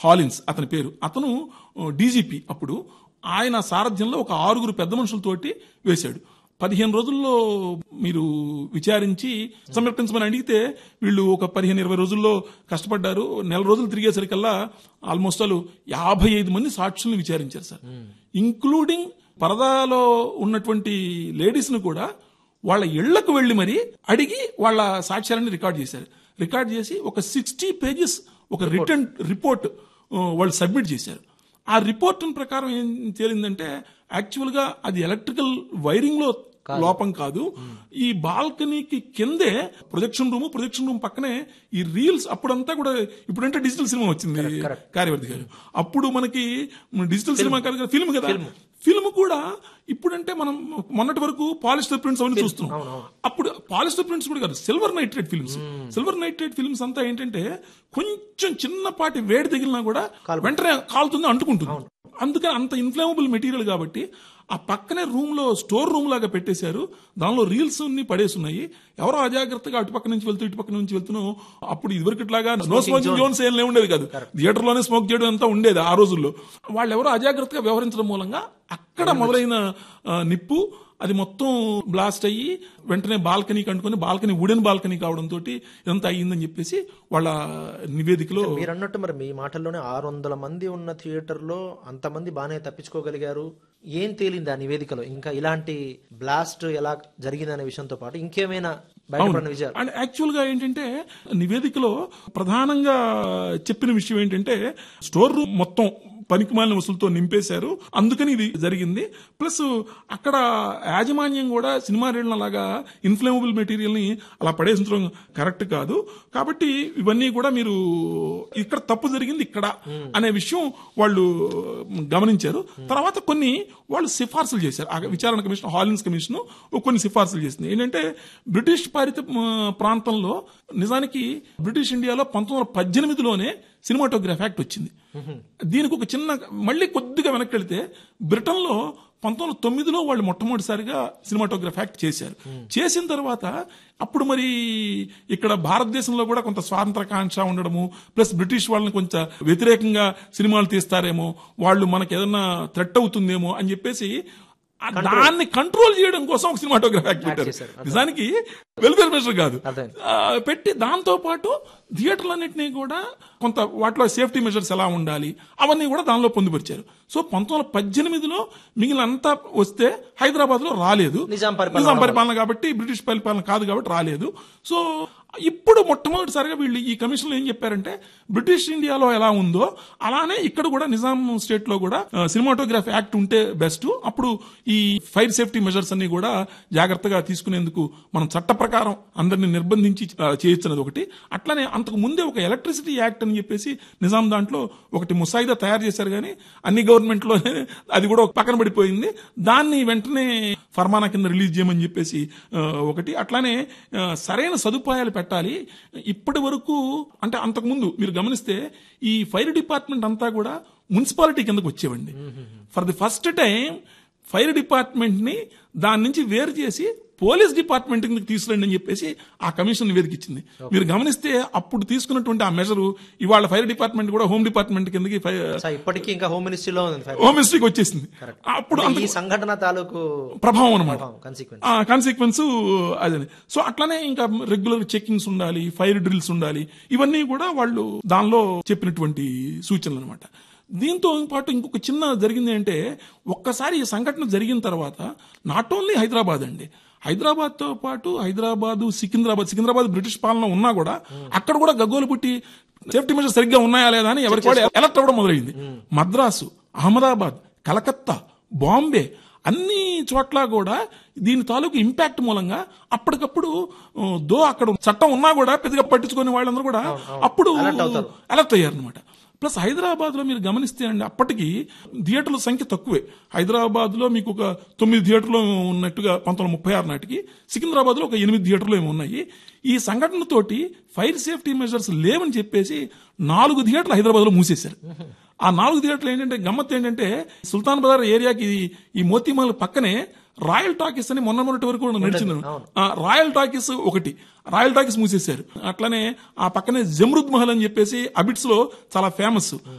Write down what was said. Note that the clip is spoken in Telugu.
హాలిన్స్ అతని పేరు అతను డీజీపీ అప్పుడు ఆయన సారథ్యంలో ఒక ఆరుగురు పెద్ద మనుషులతోటి వేశాడు పదిహేను రోజుల్లో మీరు విచారించి సమర్పించమని అడిగితే వీళ్ళు ఒక పదిహేను ఇరవై రోజుల్లో కష్టపడ్డారు నెల రోజులు తిరిగేసరికల్లా ఆల్మోస్ట్ వాళ్ళు యాభై ఐదు మంది సాక్షుల్ని విచారించారు సార్ ఇంక్లూడింగ్ పరదాలో ఉన్నటువంటి లేడీస్ ను కూడా వాళ్ళ ఇళ్లకు వెళ్లి మరి అడిగి వాళ్ళ సాక్ష్యాలను రికార్డ్ చేశారు రికార్డ్ చేసి ఒక సిక్స్టీ పేజెస్ ఒక రిటర్న్ రిపోర్ట్ వాళ్ళు సబ్మిట్ చేశారు ఆ రిపోర్ట్ ప్రకారం ఏం తేలిందంటే యాక్చువల్ గా అది ఎలక్ట్రికల్ వైరింగ్ లో లోపం కాదు ఈ బాల్కనీకి కిందే ప్రొజెక్షన్ రూమ్ ప్రొజెక్షన్ రూమ్ పక్కనే ఈ రీల్స్ అప్పుడంతా కూడా ఇప్పుడంటే డిజిటల్ సినిమా వచ్చింది కార్యవర్తి గారు అప్పుడు మనకి డిజిటల్ సినిమా కాదు ఫిల్మ్ కదా ఫిల్మ్ కూడా ఇప్పుడంటే మనం మొన్నటి వరకు పాలిస్టర్ ప్రింట్స్ అవన్నీ చూస్తున్నాం అప్పుడు పాలిస్టర్ ప్రింట్స్ కూడా కాదు silver nitrate films silver nitrate films అంతా ఏంటంటే కొంచెం చిన్నపాటి వేడి తగిలినా కూడా వెంటనే కాలుతుంది అంటుకుంటుంది అందుకని అంత ఇన్ఫ్లేమబుల్ మెటీరియల్ కాబట్టి ఆ పక్కనే రూమ్ లో స్టోర్ రూమ్ లాగా పెట్టేశారు దానిలో రీల్స్ అన్ని పడేసి ఉన్నాయి ఎవరో అజాగ్రత్తగా అటు పక్క నుంచి వెళ్తూ ఇటు పక్క నుంచి వెళ్తున్నాం అప్పుడు ఇదివరకు ఇట్లాగా నో స్మోకింగ్ జోన్స్ ఏం ఉండేది కాదు థియేటర్ లోనే స్మోక్ చేయడం అంతా ఉండేది ఆ రోజుల్లో వాళ్ళు ఎవరో అజాగ్రత్తగా వ్యవహరించడం మూలంగా అక్కడ మొదలైన ఆ, నిప్పు అది మొత్తం బ్లాస్ట్ అయ్యి వెంటనే బాల్కనీ కంటుకొని బాల్కనీ వుడెన్ బాల్కనీ కావడంతో ఇదంతా అయ్యిందని చెప్పేసి వాళ్ళ నివేదికలో మీరు అన్నట్టు మరి మీ మాటల్లోనే ఆరు వందల మంది ఉన్న థియేటర్లో అంతమంది బాగానే తప్పించుకోగలిగారు ఏం తేలింది ఆ నివేదికలో ఇంకా ఇలాంటి బ్లాస్ట్ ఎలా జరిగిందనే విషయంతో పాటు ఇంకేమైనా బయటపడిన విజయాలు అండ్ యాక్చువల్ గా ఏంటంటే నివేదికలో ప్రధానంగా చెప్పిన విషయం ఏంటంటే స్టోర్ రూమ్ మొత్తం పనికిమాలిన వసూలతో నింపేశారు అందుకని ఇది జరిగింది ప్లస్ అక్కడ యాజమాన్యం కూడా సినిమా రేళ్ల లాగా ఇన్ఫ్లేమబుల్ మెటీరియల్ ని అలా పడేసించడం కరెక్ట్ కాదు కాబట్టి ఇవన్నీ కూడా మీరు ఇక్కడ తప్పు జరిగింది ఇక్కడ అనే విషయం వాళ్ళు గమనించారు తర్వాత కొన్ని వాళ్ళు సిఫార్సులు చేశారు ఆ విచారణ కమిషన్ హాలిన్స్ కమిషన్ కొన్ని సిఫార్సులు చేసింది ఏంటంటే బ్రిటిష్ పాలిత మ, ప్రాంతంలో నిజానికి బ్రిటిష్ ఇండియాలో పంతొమ్మిది వందల పద్దెనిమిదిలోనే సినిమాటోగ్రాఫ్ యాక్ట్ వచ్చింది దీనికి ఒక చిన్న మళ్ళీ కొద్దిగా వెనక్కి వెళితే బ్రిటన్లో పంతొమ్మిది వందల తొమ్మిదిలో వాళ్ళు మొట్టమొదటిసారిగా సినిమాటోగ్రాఫ్ యాక్ట్ చేశారు చేసిన తర్వాత అప్పుడు మరి ఇక్కడ భారతదేశంలో కూడా కొంత స్వాతంత్రకాంక్ష ఉండడము ప్లస్ బ్రిటిష్ వాళ్ళని కొంచెం వ్యతిరేకంగా సినిమాలు తీస్తారేమో వాళ్ళు మనకి ఏదన్నా థ్రెట్ అవుతుందేమో అని చెప్పేసి ఆ దాన్ని కంట్రోల్ చేయడం కోసం ఒక సినిమాటోగ్రాఫ్ యాక్ట్ పెట్టారు చేశారు. నిజానికి వెల్ఫేర్ మినిస్టర్ కాదు అర్థమైంది. ఆ, పెట్టి దాంతో పాటు థియేటర్లన్నింటినీ కూడా కొంత వాటిలో సేఫ్టీ మెజర్స్ ఎలా ఉండాలి అవన్నీ కూడా దానిలో పొందుపరిచారు సో పంతొమ్మిది వందల పద్దెనిమిదిలో మిగిలిన అంతా వస్తే హైదరాబాద్ లో రాలేదు నిజాం పరిపాలన నిజాం పరిపాలన కాబట్టి బ్రిటిష్ పరిపాలన కాదు కాబట్టి రాలేదు సో ఇప్పుడు మొట్టమొదటిసారిగా వీళ్ళు ఈ కమిషన్లో ఏం చెప్పారంటే బ్రిటిష్ ఇండియాలో ఎలా ఉందో అలానే ఇక్కడ కూడా నిజాం స్టేట్ లో కూడా సినిమాటోగ్రఫీ యాక్ట్ ఉంటే బెస్ట్ అప్పుడు ఈ ఫైర్ సేఫ్టీ మెజర్స్ అన్ని కూడా జాగ్రత్తగా తీసుకునేందుకు మనం చట్ట ప్రకారం అందరిని నిర్బంధించి ఆ, చేయొచ్చన్నది ఒకటి అట్లానే అంతకు ముందే ఒక ఎలక్ట్రిసిటీ యాక్ట్ అని చెప్పేసి నిజాం దాంట్లో ఒకటి ముసాయిదా తయారు చేశారు కానీ అన్ని గవర్నమెంట్ లోనే అది కూడా ఒక పక్కన పడిపోయింది దాన్ని వెంటనే ఫర్మానా కింద రిలీజ్ చేయమని చెప్పేసి ఆ, ఒకటి అట్లానే ఆ, సరైన సదుపాయాలు పెట్టాలి ఇప్పటి వరకు అంటే అంతకుముందు మీరు గమనిస్తే ఈ ఫైర్ డిపార్ట్మెంట్ అంతా కూడా మున్సిపాలిటీ కిందకు వచ్చేవండి for the first time fire department ని దాని నుంచి వేరు చేసి పోలీస్ డిపార్ట్మెంట్ కిందకి తీసుకురండి అని చెప్పేసి ఆ కమిషన్ నివేదిక ఇచ్చింది మీరు గమనిస్తే అప్పుడు తీసుకున్నటువంటి ఆ మెజరు ఇవాళ ఫైర్ డిపార్ట్మెంట్ కూడా హోమ్ డిపార్ట్మెంట్ కిందకి ఫై- సార్ ఇప్పటికీ ఇంకా హోమ్ మినిస్ట్రీలో ఉంది ఫైర్. హోమ్ మినిస్ట్రీకి వచ్చేసింది అప్పుడు ఈ అంత సంఘటన తాలూకు ప్రభావం అనమాట కాన్సిక్వెన్స్ ఆ కాన్సిక్వెన్స్ అదే సో అట్లానే ఇంకా రెగ్యులర్ చెకింగ్స్ ఉండాలి ఫైర్ డ్రిల్స్ ఉండాలి ఇవన్నీ కూడా వాళ్ళు దానిలో చెప్పినటువంటి సూచనలు అనమాట దీంతో పాటు ఇంకొక చిన్న జరిగింది అంటే ఒక్కసారి ఈ సంఘటన జరిగిన తర్వాత నాట్ ఓన్లీ హైదరాబాద్ అండి హైదరాబాద్ తో పాటు హైదరాబాద్ సికింద్రాబాద్ సికింద్రాబాద్ బ్రిటిష్ పాలన ఉన్నా కూడా అక్కడ కూడా గగ్గోలు పుట్టి సేఫ్టీ మెజర్స్ సరిగ్గా ఉన్నాయా లేదా అని ఎవరికి కూడా ఎలర్ట్ అవ్వడం మొదలైంది మద్రాసు అహ్మదాబాద్ కలకత్తా బాంబే అన్ని చోట్ల కూడా దీని తాలూకు ఇంపాక్ట్ మూలంగా అప్పటికప్పుడు ఆ, దో అక్కడ చట్టం ఉన్నా కూడా పెద్దగా పట్టించుకునే వాళ్ళందరూ కూడా అప్పుడు అలర్ట్ అయ్యారు అనమాట ప్లస్ హైదరాబాద్ లో మీరు గమనిస్తే అండి అప్పటికి థియేటర్ల సంఖ్య తక్కువే హైదరాబాద్ లో మీకు ఒక తొమ్మిది థియేటర్లు ఉన్నట్టుగా పంతొమ్మిది వందల ముప్పై ఆరు నాటికి సికింద్రాబాద్ లో ఒక ఎనిమిది థియేటర్లు ఏమో ఉన్నాయి ఈ సంఘటనతోటి ఫైర్ సేఫ్టీ మెజర్స్ లేవని చెప్పేసి నాలుగు థియేటర్లు హైదరాబాద్ లో మూసేశారు ఆ నాలుగు థియేటర్లు ఏంటంటే గమ్మత్ ఏంటంటే సుల్తాన్ బజార్ ఏరియాకి ఈ మోతీమాల్ పక్కనే రాయల్ టాకీస్ అని మొన్న మొన్నటి వరకు కూడా నడిచింది ఆ రాయల్ టాకీస్ ఒకటి రాయల్ టాకీస్ మూసేశారు అట్లనే ఆ పక్కనే జమ్రుద్ మహల్ అని చెప్పేసి అబిట్స్ లో చాలా ఫేమస్